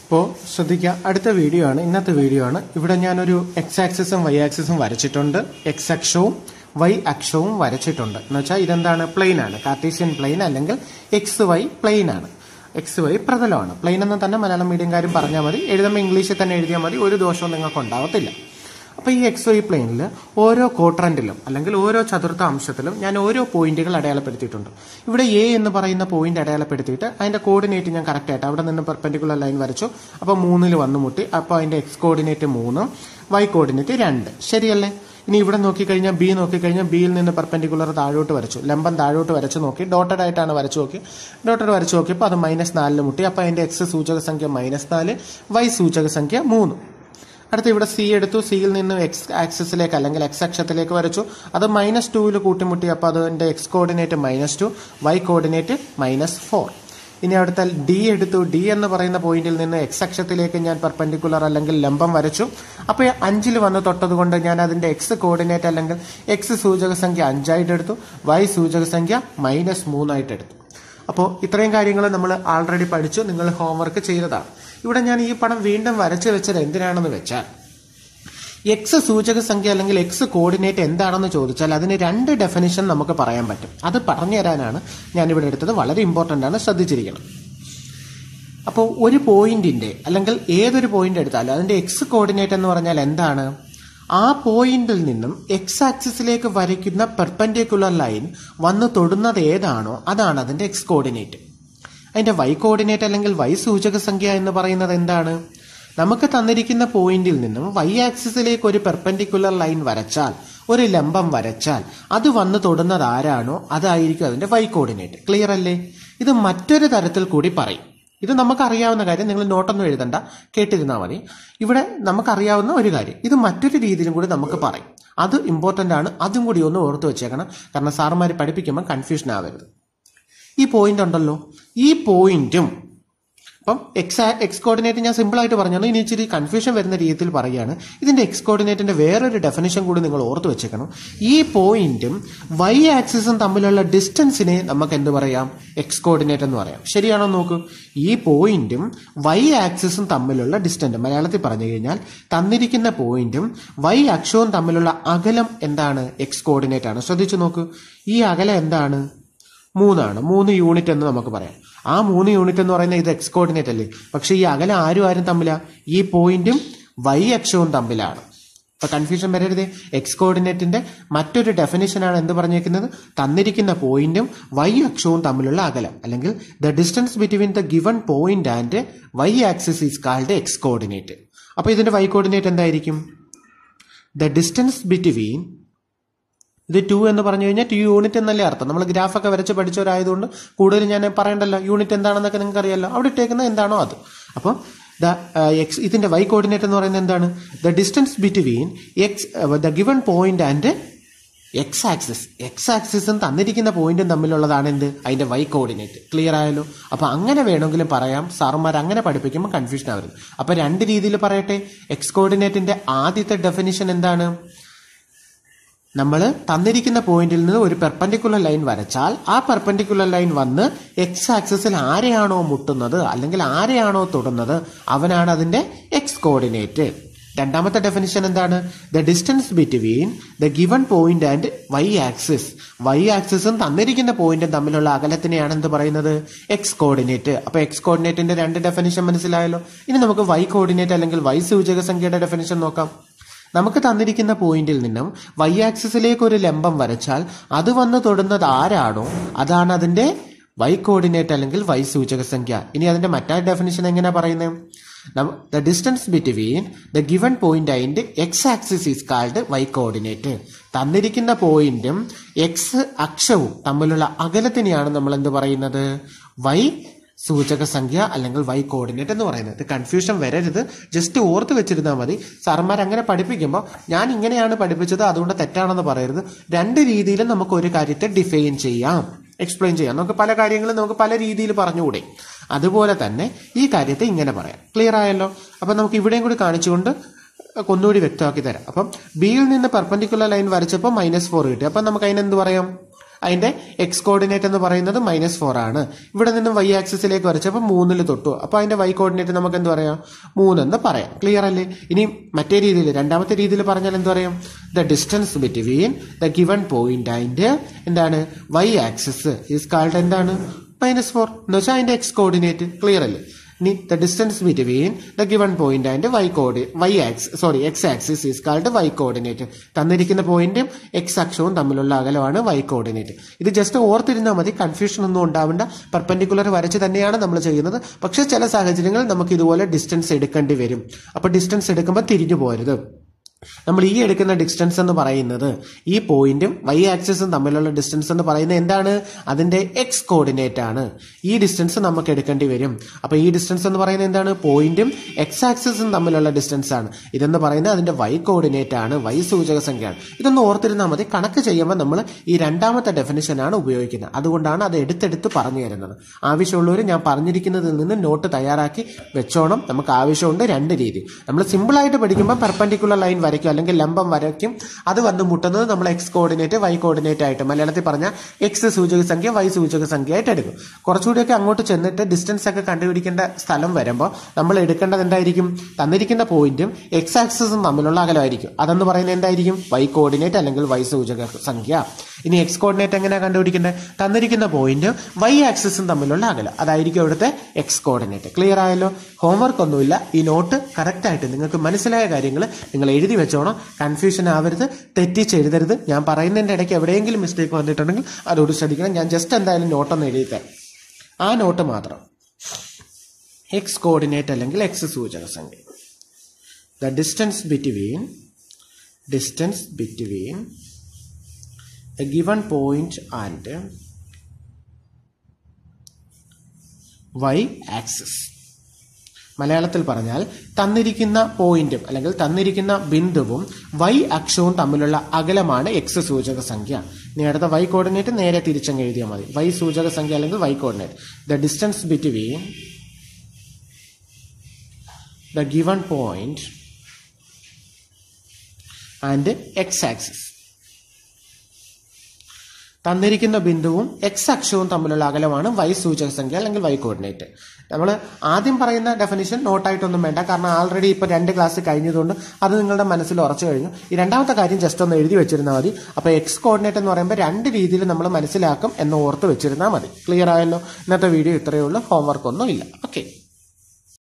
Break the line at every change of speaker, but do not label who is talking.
ഇപ്പോൾ ശ്രദ്ധിക്കുക അടുത്ത വീഡിയോ ആണ് ഇന്നത്തെ വീഡിയോ ആണ് ഇവിടെ ഞാനൊരു എക്സ് ആക്സിസും വൈ ആക്സിസും വരച്ചിട്ടുണ്ട് എക്സ് അക്ഷവും വൈ അക്ഷവും വരച്ചിട്ടുണ്ട് എന്ന് വെച്ചാൽ ഇതെന്താണ് പ്ലെയിൻ ആണ് കാർട്ടീഷ്യൻ പ്ലെയിൻ അല്ലെങ്കിൽ എക്സ് വൈ പ്ലെയിൻ ആണ് എക്സ് വൈ പ്രതലമാണ് പ്ലെയിൻ എന്ന് തന്നെ മലയാളം മീഡിയംകാരും പറഞ്ഞാൽ മതി എഴുതുമ്പോൾ ഇംഗ്ലീഷിൽ തന്നെ എഴുതിയാൽ മതി ഒരു ദോഷവും നിങ്ങൾക്ക് ഉണ്ടാവത്തില്ല അപ്പോൾ ഈ എക്സ് വൈ പ്ലെയിനിൽ ഓരോ ക്വാഡ്രന്റിലും അല്ലെങ്കിൽ ഓരോ ചതുർത്ഥ അംശത്തിലും ഞാൻ ഓരോ പോയിന്റുകൾ അടയാളപ്പെടുത്തിയിട്ടുണ്ട് ഇവിടെ എ എന്ന് പറയുന്ന പോയിന്റ് അടയാളപ്പെടുത്തിയിട്ട് അതിന്റെ കോർഡിനേറ്റ് ഞാൻ കറക്റ്റ് ആയിട്ട് അവിടെ നിന്ന് പെർപെൻഡിക്കുലർ ലൈൻ വരച്ചു അപ്പോൾ മൂന്നിൽ വന്നു മുട്ടി അപ്പോൾ അതിന്റെ എക്സ് കോർഡിനേറ്റ് മൂന്ന് വൈ കോർഡിനേറ്റ് രണ്ട് ശരിയല്ലേ ഇനി ഇവിടെ നോക്കിക്കഴിഞ്ഞാൽ ബി നോക്കിക്കഴിഞ്ഞാൽ ബിയിൽ നിന്ന് പെർപെൻഡിക്കുലർ താഴോട്ട് വരച്ചു ലംബം താഴോട്ട് വരച്ച് നോക്കി ഡോട്ടഡ് ആയിട്ടാണ് വരച്ചു നോക്കി ഡോട്ടഡ് വരച്ചു നോക്കിയപ്പോൾ അത് മൈനസ് നാലിൽ മുട്ടി അപ്പോൾ അതിന്റെ എക്സ് സൂചക സംഖ്യ മൈനസ് നാല് വൈ സൂചക സംഖ്യ മൂന്ന് അടുത്ത് ഇവിടെ സി എടുത്തു സിയിൽ നിന്ന് എക്സ് ആക്സിസിലേക്ക് അല്ലെങ്കിൽ എക്സ് അക്ഷത്തിലേക്ക് വരച്ചു അത് മൈനസ് ടുവിൽ കൂട്ടിമുട്ടി അപ്പോൾ അതിന്റെ X coordinate minus two Y coordinate minus four ഇനി അടുത്ത ഡി എടുത്തു ഡി എന്ന് പറയുന്ന പോയിന്റിൽ നിന്ന് എക്സ് അക്ഷത്തിലേക്ക് ഞാൻ പെർപെൻഡിക്കുലർ അല്ലെങ്കിൽ ലംബം വരച്ചു അപ്പോൾ അഞ്ചിൽ വന്ന് തൊട്ടത് കൊണ്ട് ഞാൻ അതിന്റെ എക്സ് കോർഡിനേറ്റ് അല്ലെങ്കിൽ എക്സ് സൂചക സംഖ്യ അഞ്ചായിട്ട് എടുത്തു വൈ സൂചക സംഖ്യ മൈനസ് മൂന്നായിട്ട് എടുത്തു അപ്പോൾ ഇത്രയും കാര്യങ്ങൾ നമ്മൾ ആൾറെഡി പഠിച്ചു നിങ്ങൾ ഹോംവർക്ക് ചെയ്തതാണ് ഇവിടെ ഞാൻ ഈ പടം വീണ്ടും വരച്ചു വെച്ചത് എന്തിനാണെന്ന് വെച്ചാൽ എക്സ് സൂചക സംഖ്യ അല്ലെങ്കിൽ എക്സ് കോർഡിനേറ്റ് എന്താണെന്ന് ചോദിച്ചാൽ അതിന് രണ്ട് ഡെഫിനിഷൻ നമുക്ക് പറയാൻ പറ്റും അത് പറഞ്ഞു തരാനാണ് ഞാനിവിടെ എടുത്തത് വളരെ ഇമ്പോർട്ടൻ്റ് ആണ് ശ്രദ്ധിച്ചിരിക്കണം അപ്പോൾ ഒരു പോയിന്റിന്റെ അല്ലെങ്കിൽ ഏതൊരു പോയിന്റ് എടുത്താലും അതിന്റെ എക്സ് കോർഡിനേറ്റ് എന്ന് പറഞ്ഞാൽ എന്താണ് ആ പോയിന്റിൽ നിന്നും എക്സ് ആക്സിസിലേക്ക് വരയ്ക്കുന്ന പെർപെൻഡിക്കുലർ ലൈൻ വന്ന് തൊടുന്നത് ഏതാണോ അതാണ് അതിന്റെ എക്സ് കോർഡിനേറ്റ് അതിന്റെ വൈ കോർഡിനേറ്റ് അല്ലെങ്കിൽ വൈ സൂചക സംഖ്യ എന്ന് പറയുന്നത് എന്താണ് നമുക്ക് തന്നിരിക്കുന്ന പോയിന്റിൽ നിന്നും വൈ ആക്സിസിലേക്ക് ഒരു പെർപെൻഡിക്കുലർ ലൈൻ വരച്ചാൽ ഒരു ലംബം വരച്ചാൽ അത് വന്ന് തൊടുന്നത് ആരാണോ അതായിരിക്കും അതിന്റെ വൈ കോർഡിനേറ്റ് ക്ലിയർ അല്ലേ ഇത് മറ്റൊരു തരത്തിൽ കൂടി പറയും ഇത് നമുക്കറിയാവുന്ന കാര്യം നിങ്ങൾ നോട്ടൊന്നും എഴുതണ്ട കേട്ടിരുന്നാൽ മതി ഇവിടെ നമുക്കറിയാവുന്ന ഒരു കാര്യം ഇത് മറ്റൊരു രീതിയിലും കൂടി നമുക്ക് പറയും അത് ഇമ്പോർട്ടൻ്റ് ആണ് അതും കൂടി ഒന്ന് ഓർത്ത് വെച്ചേക്കണം കാരണം സാറുമാർ പഠിപ്പിക്കുമ്പോൾ കൺഫ്യൂഷൻ ആവരുത് ഈ പോയിന്റ് ഉണ്ടല്ലോ ഈ പോയിന്റും അപ്പം എക്സ് എക്സ് കോർഡിനേറ്റ് ഞാൻ സിമ്പിൾ ആയിട്ട് പറഞ്ഞു ഇനി ഇച്ചിരി കൺഫ്യൂഷൻ വരുന്ന രീതിയിൽ പറയുകയാണ് ഇതിന്റെ എക്സ് കോർഡിനേറ്റിന്റെ വേറൊരു ഡെഫിനേഷൻ കൂടി നിങ്ങൾ ഓർത്ത് വെച്ചേക്കണം ഈ പോയിന്റും വൈ ആക്സിസും തമ്മിലുള്ള ഡിസ്റ്റൻസിനെ നമുക്ക് എന്ത് പറയാം എക്സ് കോർഡിനേറ്റ് എന്ന് പറയാം ശരിയാണോ നോക്കൂ ഈ പോയിന്റും വൈ ആക്സിസും തമ്മിലുള്ള ഡിസ്റ്റൻസ് മലയാളത്തിൽ പറഞ്ഞു കഴിഞ്ഞാൽ തന്നിരിക്കുന്ന പോയിന്റും വൈ അക്ഷവും തമ്മിലുള്ള അകലം എന്താണ് എക്സ് കോർഡിനേറ്റ് ആണ് ശ്രദ്ധിച്ചു നോക്കൂ ഈ അകലം എന്താണ് മൂന്നാണ് മൂന്ന് യൂണിറ്റ് എന്ന് നമുക്ക് പറയാം ആ മൂന്ന് യൂണിറ്റ് എന്ന് പറയുന്നത് ഇത് എക്സ് കോർഡിനേറ്റ് അല്ലേ പക്ഷെ ഈ അകലം ആരും ആരും തമ്മിലാ ഈ പോയിന്റും വൈ അക്ഷവും തമ്മിലാണ് അപ്പൊ കൺഫ്യൂഷൻ വരരുത് എക്സ് കോർഡിനേറ്റിന്റെ മറ്റൊരു ഡെഫിനേഷനാണ് എന്ത് പറഞ്ഞേക്കുന്നത് തന്നിരിക്കുന്ന പോയിന്റും വൈ അക്ഷവും തമ്മിലുള്ള അകലം അല്ലെങ്കിൽ the distance between the given point and Y axis is called X coordinate അപ്പൊ ഇതിന്റെ വൈ കോർഡിനേറ്റ് എന്തായിരിക്കും ദ ഡിസ്റ്റൻസ് ബിറ്റ്വീൻ ഇത് ടു എന്ന് പറഞ്ഞു കഴിഞ്ഞാൽ ടു യൂണിറ്റ് എന്നല്ലേ അർത്ഥം നമ്മൾ ഗ്രാഫൊക്കെ വരച്ച് പഠിച്ചവരായതുകൊണ്ട് കൂടുതൽ ഞാൻ പറയണ്ടല്ലോ യൂണിറ്റ് എന്താണെന്നൊക്കെ നിങ്ങൾക്ക് അറിയാലോ അവിടെ ഇട്ടേക്കുന്ന എന്താണോ അത് അപ്പോൾ ദ എക്സ് ഇതിന്റെ വൈ കോർഡിനേറ്റ് എന്ന് പറയുന്നത് എന്താണ് the distance between X the given point and X axis X ആക്സിസും തന്നിരിക്കുന്ന പോയിന്റും തമ്മിലുള്ളതാണ് എന്ത് അതിന്റെ വൈ കോർഡിനേറ്റ് ക്ലിയർ ആയല്ലോ അപ്പൊ അങ്ങനെ വേണമെങ്കിലും പറയാം സാറുമാർ അങ്ങനെ പഠിപ്പിക്കുമ്പോൾ കൺഫ്യൂഷൻ ആവരുത് അപ്പൊ രണ്ട് രീതിയിൽ പറയട്ടെ എക്സ് കോർഡിനേറ്റിന്റെ ആദ്യത്തെ ഡെഫിനിഷൻ എന്താണ് നമ്മൾ തന്നിരിക്കുന്ന പോയിന്റിൽ നിന്ന് ഒരു പെർപെൻഡിക്കുലർ ലൈൻ വരച്ചാൽ ആ പെർപെൻഡിക്കുലർ ലൈൻ വന്ന് എക്സ് ആക്സിസിൽ ആരെയാണോ മുട്ടുന്നത് അല്ലെങ്കിൽ ആരെയാണോ തൊടുന്നത് അവനാണ് അതിന്റെ എക്സ് കോർഡിനേറ്റ് രണ്ടാമത്തെ ഡെഫിനിഷൻ എന്താണ് the distance between the given point and Y axis Y ആക്സിസും തന്നിരിക്കുന്ന പോയിന്റും തമ്മിലുള്ള അകലത്തിനെയാണ് എന്ത് പറയുന്നത് എക്സ് കോർഡിനേറ്റ് അപ്പൊ എക്സ് കോർഡിനേറ്റിന്റെ രണ്ട് ഡെഫിനിഷൻ മനസ്സിലായല്ലോ ഇനി നമുക്ക് വൈ കോർഡിനേറ്റ് അല്ലെങ്കിൽ വൈ സൂചക സംഖ്യയുടെ ഡെഫിനിഷൻ നോക്കാം നമുക്ക് തന്നിരിക്കുന്ന പോയിന്റിൽ നിന്നും വൈ ആക്സിസിലേക്ക് ഒരു ലംബം വരച്ചാൽ അത് വന്ന് തൊടുന്നത് ആരാണോ അതാണ് അതിന്റെ വൈ കോർഡിനേറ്റ് അല്ലെങ്കിൽ വൈ സൂചക സംഖ്യ ഇനി അതിന്റെ മറ്റൊരു ഡെഫിനിഷൻ എങ്ങനെയാ പറയുന്നത് the distance between the given point and X axis is called Y coordinate തന്നിരിക്കുന്ന പോയിന്റും എക്സ് അക്ഷവും തമ്മിലുള്ള അകലത്തിനെയാണ് നമ്മൾ എന്ത് പറയുന്നത് വൈ സൂചക സംഖ്യ അല്ലെങ്കിൽ വൈ കോർഡിനേറ്റ് എന്ന് പറയുന്നത് കൺഫ്യൂഷൻ വരരുത് ജസ്റ്റ് ഓർത്ത് വെച്ചിരുന്നാൽ മതി സാറന്മാർ അങ്ങനെ പഠിപ്പിക്കുമ്പോൾ ഞാൻ ഇങ്ങനെയാണ് പഠിപ്പിച്ചത് അതുകൊണ്ട് തെറ്റാണെന്ന് പറയരുത് രണ്ട് രീതിയിലും നമുക്ക് ഒരു കാര്യത്തെ ഡിഫൈൻ ചെയ്യാം എക്സ്പ്ലെയിൻ ചെയ്യാം നമുക്ക് പല കാര്യങ്ങളും നമുക്ക് പല രീതിയിൽ പറഞ്ഞുകൂടെ അതുപോലെ തന്നെ ഈ കാര്യത്തെ ഇങ്ങനെ പറയാം ക്ലിയർ ആയല്ലോ അപ്പം നമുക്ക് ഇവിടെയും കൂടി കാണിച്ചുകൊണ്ട് ഒന്നുകൂടി വ്യക്തമാക്കി തരാം അപ്പം ബിയിൽ നിന്ന് പെർപെൻഡിക്കുലർ ലൈൻ വരച്ചപ്പോൾ മൈനസ് ഫോർ കിട്ടി അപ്പം നമുക്ക് അതിനെന്ത് പറയാം അതിന്റെ എക്സ് കോർഡിനേറ്റ് എന്ന് പറയുന്നത് മൈനസ് ഫോർ ആണ് ഇവിടെ നിന്നും വൈ ആക്സിസിലേക്ക് വരച്ചപ്പോൾ മൂന്നിൽ തൊട്ടു അപ്പോൾ അതിന്റെ വൈ കോർഡിനേറ്റ് നമുക്ക് എന്ത് പറയാം മൂന്നെന്ന് പറയാം ക്ലിയർ അല്ലേ ഇനി മറ്റേ രീതിയിൽ രണ്ടാമത്തെ രീതിയിൽ പറഞ്ഞാൽ എന്ത് പറയും the distance between the given point അതിന്റെ എന്താണ് വൈ ആക്സിസ് ഈസ് കാൾഡ് എന്താണ് മൈനസ് ഫോർ എന്ന് വെച്ചാൽ അതിന്റെ എക്സ് കോർഡിനേറ്റ് ക്ലിയർ അല്ലേ ഇനി the distance between the given point and Y coordinate Y axis sorry X axis is called Y coordinate തന്നിരിക്കുന്ന പോയിന്റും എക്സ് അക്ഷവും തമ്മിലുള്ള അകലമാണ് വൈ കോർഡിനേറ്റ് ഇത് ജസ്റ്റ് ഓർത്തിരുന്നാൽ മതി കൺഫ്യൂഷൻ ഒന്നും ഉണ്ടാവേണ്ട പെർപെൻഡിക്കുലർ വരച്ച് തന്നെയാണ് നമ്മൾ ചെയ്യുന്നത് പക്ഷേ ചില സാഹചര്യങ്ങളിൽ നമുക്ക് ഇതുപോലെ ഡിസ്റ്റൻസ് എടുക്കേണ്ടി വരും അപ്പോൾ ഡിസ്റ്റൻസ് എടുക്കുമ്പോൾ തിരിഞ്ഞു പോരുത് നമ്മൾ ഈ എടുക്കുന്ന ഡിസ്റ്റൻസ് എന്ന് പറയുന്നത് ഈ പോയിന്റും വൈ ആക്സിസും തമ്മിലുള്ള ഡിസ്റ്റൻസ് എന്ന് പറയുന്നത് എന്താണ് അതിന്റെ എക്സ് കോർഡിനേറ്റ് ആണ് ഈ ഡിസ്റ്റൻസ് നമുക്ക് എടുക്കേണ്ടി വരും അപ്പൊ ഈ ഡിസ്റ്റൻസ് എന്ന് പറയുന്നത് എന്താണ് പോയിന്റും എക്സ് ആക്സിസും തമ്മിലുള്ള ഡിസ്റ്റൻസ് ആണ് ഇതെന്ന് പറയുന്നത് അതിന്റെ വൈ കോർഡിനേറ്റ് ആണ് വൈ സൂചക സംഖ്യയാണ് ഇതൊന്ന് ഓർത്തിരുന്നാൽ മതി കണക്ക് ചെയ്യുമ്പോൾ നമ്മൾ ഈ രണ്ടാമത്തെ ഡെഫിനിഷൻ ആണ് ഉപയോഗിക്കുന്നത് അതുകൊണ്ടാണ് അത് എടുത്തെടുത്ത് പറഞ്ഞു തരുന്നത് ആവശ്യമുള്ളവർ ഞാൻ പറഞ്ഞിരിക്കുന്നതിൽ നിന്ന് നോട്ട് തയ്യാറാക്കി വെച്ചോണം നമുക്ക് ആവശ്യമുണ്ട് രണ്ട് രീതി നമ്മൾ സിമ്പിൾ ആയിട്ട് പഠിക്കുമ്പോൾ പെർപെൻഡിക്കുലർ ലൈൻ വരയ്ക്കും അല്ലെങ്കിൽ ലംബം വരയ്ക്കും അത് വന്ന് മുട്ടുന്നത് നമ്മൾ എക്സ് കോർഡിനേറ്റ് വൈ കോർഡിനേറ്റ് ആയിട്ട് മലയാളത്തിൽ പറഞ്ഞാൽ എക്സ് സൂചക സംഖ്യ വൈ സൂചക സംഖ്യ ആയിട്ട് എടുക്കും കുറച്ചുകൂടിയൊക്കെ അങ്ങോട്ട് ചെന്നിട്ട് ഡിസ്റ്റൻസ് ഒക്കെ കണ്ടുപിടിക്കേണ്ട സ്ഥലം വരുമ്പോൾ നമ്മൾ എടുക്കേണ്ടത് എന്തായിരിക്കും തന്നിരിക്കുന്ന പോയിന്റും എക്സ് ആക്സിസും തമ്മിലുള്ള അകലമായിരിക്കും അതെന്ന് പറയുന്നത് എന്തായിരിക്കും വൈ കോർഡിനേറ്റ് അല്ലെങ്കിൽ വൈ സൂചക സംഖ്യ ഇനി എക്സ് കോർഡിനേറ്റ് എങ്ങനെയാണ് കണ്ടുപിടിക്കേണ്ടത് തന്നിരിക്കുന്ന പോയിന്റും വൈ ആക്സിസും തമ്മിലുള്ള അകലം അതായിരിക്കും ഇവിടുത്തെ എക്സ് കോർഡിനേറ്റ് ക്ലിയർ ആയല്ലോ ഹോംവർക്ക് ഒന്നുമില്ല ഈ നോട്ട് കറക്റ്റ് ആയിട്ട് നിങ്ങൾക്ക് മനസ്സിലായ കാര്യങ്ങൾ നിങ്ങൾ എഴുതി വെച്ചോണം കൺഫ്യൂഷൻ ആവരുത് തെറ്റിച്ച് എഴുതരുത് ഞാൻ പറയുന്നതിൻ്റെ ഇടയ്ക്ക് എവിടെയെങ്കിലും മിസ്റ്റേക്ക് വന്നിട്ടുണ്ടെങ്കിൽ അതോട് ശ്രദ്ധിക്കണം ഞാൻ ജസ്റ്റ് എന്തായാലും നോട്ടൊന്ന് എഴുതി തരാം ആ നോട്ട് മാത്രം എക്സ് കോർഡിനേറ്റ് അല്ലെങ്കിൽ എക്സ് സൂചക സംഖ്യ the distance between distance between a given point and Y axis മലയാളത്തിൽ പറഞ്ഞാൽ തന്നിരിക്കുന്ന പോയിന്റും അല്ലെങ്കിൽ തന്നിരിക്കുന്ന ബിന്ദുവും വൈ അക്ഷവും തമ്മിലുള്ള അകലമാണ് എക്സ് സൂചക സംഖ്യ ഇനി അടുത്ത വൈ കോർഡിനേറ്റ് നേരെ തിരിച്ചങ്ങ് എഴുതിയാൽ മതി വൈ സൂചക സംഖ്യ അല്ലെങ്കിൽ Y coordinate the distance between the given point and X axis തന്നിരിക്കുന്ന ബിന്ദുവും എക്സ് അക്ഷവും തമ്മിലുള്ള അകലമാണ് വൈ സൂചക സംഖ്യ അല്ലെങ്കിൽ വൈ കോർഡിനേറ്റ് നമ്മൾ ആദ്യം പറയുന്ന ഡെഫിനിഷൻ നോട്ടായിട്ടൊന്നും വേണ്ട കാരണം ആൾറെഡി ഇപ്പോൾ രണ്ട് ക്ലാസ് കഴിഞ്ഞതുകൊണ്ട് അത് നിങ്ങളുടെ മനസ്സിൽ ഉറച്ചു കഴിഞ്ഞു ഈ രണ്ടാമത്തെ കാര്യം ജസ്റ്റ് ഒന്ന് എഴുതി വെച്ചിരുന്നാൽ മതി അപ്പോൾ എക്സ് കോർഡിനേറ്റ് എന്ന് പറയുമ്പോൾ രണ്ട് രീതിയിൽ നമ്മൾ മനസ്സിലാക്കും എന്ന് ഓർത്ത് വെച്ചിരുന്നാൽ മതി ക്ലിയർ ആയല്ലോ ഇന്നത്തെ വീഡിയോ ഇത്രയേ ഉള്ളൂ ഹോംവർക്ക് ഒന്നും ഇല്ല ഓക്കെ